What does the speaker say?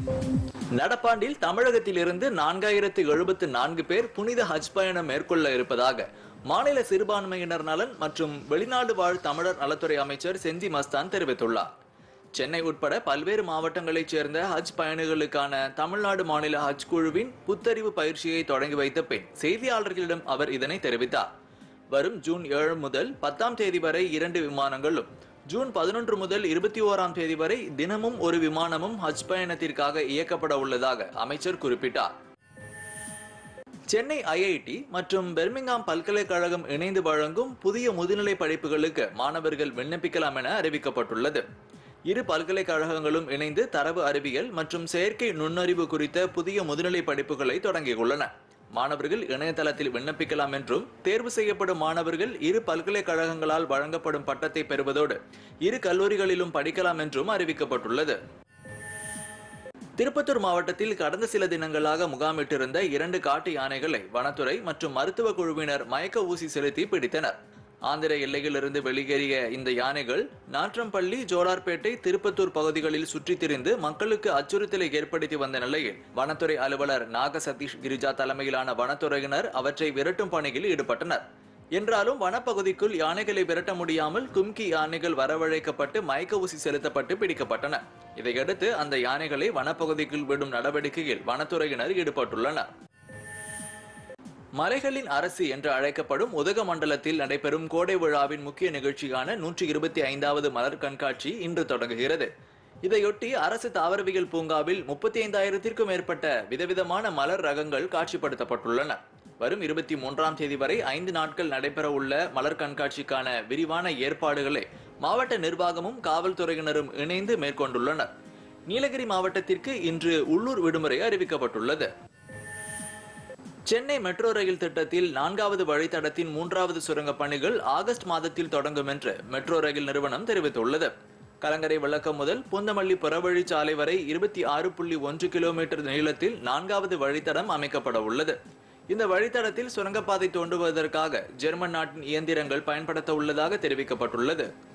நடப்பாண்டில் தமிழகத்திலிருந்து நான்காயிரத்து எழுபத்து நான்கு பேர் புனித ஹஜ் பயணம் மேற்கொள்ள இருப்பதாக மாநில சிறுபான்மையினர் நலன் மற்றும் வெளிநாடு வாழ் தமிழர் நலத்துறை அமைச்சர் செஞ்சி மஸ்தான் தெரிவித்துள்ளார் சென்னை உட்பட பல்வேறு மாவட்டங்களைச் சேர்ந்த ஹஜ் பயணிகளுக்கான தமிழ்நாடு மாநில ஹஜ் குழுவின் புத்தறிவு பயிற்சியை தொடங்கி வைத்த பின் செய்தியாளர்களிடம் அவர் இதனை தெரிவித்தார் வரும் ஜூன் ஏழு முதல் பத்தாம் தேதி வரை இரண்டு விமானங்களும் ஜூன் பதினொன்று முதல் இருபத்தி ஓராம் தேதி வரை தினமும் ஒரு விமானமும் ஹஜ் பயணத்திற்காக இயக்கப்பட உள்ளதாக அமைச்சர் குறிப்பிட்டார் சென்னை ஐஐடி மற்றும் பெர்மிங்ஹாம் பல்கலைக்கழகம் இணைந்து வழங்கும் புதிய முதுநிலை படிப்புகளுக்கு மாணவர்கள் விண்ணப்பிக்கலாம் என அறிவிக்கப்பட்டுள்ளது இரு பல்கலைக்கழகங்களும் இணைந்து தரவு அறிவியல் மற்றும் செயற்கை நுண்ணறிவு குறித்த புதிய முதுநிலை படிப்புகளை தொடங்கியுள்ளன மாணவர்கள் இணையதளத்தில் விண்ணப்பிக்கலாம் என்றும் தேர்வு செய்யப்படும் மாணவர்கள் இரு பல்கலைக்கழகங்களால் வழங்கப்படும் பட்டத்தை பெறுவதோடு இரு கல்லூரிகளிலும் படிக்கலாம் என்றும் அறிவிக்கப்பட்டுள்ளது திருப்பத்தூர் மாவட்டத்தில் கடந்த சில தினங்களாக முகாமிட்டிருந்த இரண்டு காட்டு யானைகளை வனத்துறை மற்றும் மருத்துவ குழுவினர் மயக்க ஊசி செலுத்தி பிடித்தனர் ஆந்திர எல்லையிலிருந்து வெளியேறிய இந்த யானைகள் நாற்றம்பள்ளி ஜோலார்பேட்டை திருப்பத்தூர் பகுதிகளில் சுற்றித் திரிந்து மக்களுக்கு அச்சுறுத்தலை ஏற்படுத்தி வந்த நிலையில் வனத்துறை அலுவலர் நாக சதீஷ் கிரிஜா தலைமையிலான வனத்துறையினர் அவற்றை விரட்டும் பணியில் ஈடுபட்டனர் என்றாலும் வனப்பகுதிக்குள் யானைகளை விரட்ட முடியாமல் கும்கி யானைகள் வரவழைக்கப்பட்டு மயக்க ஊசி செலுத்தப்பட்டு பிடிக்கப்பட்டன இதையடுத்து அந்த யானைகளை வனப்பகுதிக்குள் விடும் நடவடிக்கையில் வனத்துறையினர் ஈடுபட்டுள்ளனர் மலைகளின் அரசு என்று அழைக்கப்படும் உதகமண்டலத்தில் நடைபெறும் கோடை விழாவின் முக்கிய நிகழ்ச்சியான நூற்றி இருபத்தி ஐந்தாவது மலர் கண்காட்சி இன்று தொடங்குகிறது இதையொட்டி அரசு தாவரவியல் பூங்காவில் முப்பத்தி ஐந்தாயிரத்திற்கும் மேற்பட்ட விதவிதமான மலர் ரகங்கள் காட்சிப்படுத்தப்பட்டுள்ளன வரும் இருபத்தி மூன்றாம் தேதி வரை ஐந்து நாட்கள் நடைபெற உள்ள மலர் கண்காட்சிக்கான விரிவான ஏற்பாடுகளை மாவட்ட நிர்வாகமும் காவல்துறையினரும் இணைந்து மேற்கொண்டுள்ளனர் நீலகிரி மாவட்டத்திற்கு இன்று உள்ளூர் விடுமுறை அறிவிக்கப்பட்டுள்ளது சென்னை மெட்ரோ ரயில் திட்டத்தில் நான்காவது வழித்தடத்தின் மூன்றாவது சுரங்கப் பணிகள் ஆகஸ்ட் மாதத்தில் தொடங்கும் என்று மெட்ரோ ரயில் நிறுவனம் தெரிவித்துள்ளது கலங்கரை விளக்கம் முதல் பூந்தமல்லி புறவழிச்சாலை வரை இருபத்தி ஆறு புள்ளி ஒன்று கிலோமீட்டர் நீளத்தில் நான்காவது வழித்தடம் அமைக்கப்பட உள்ளது இந்த வழித்தடத்தில் சுரங்கப்பாதை தோண்டுவதற்காக ஜெர்மன் நாட்டின் இயந்திரங்கள் பயன்படுத்த உள்ளதாக தெரிவிக்கப்பட்டுள்ளது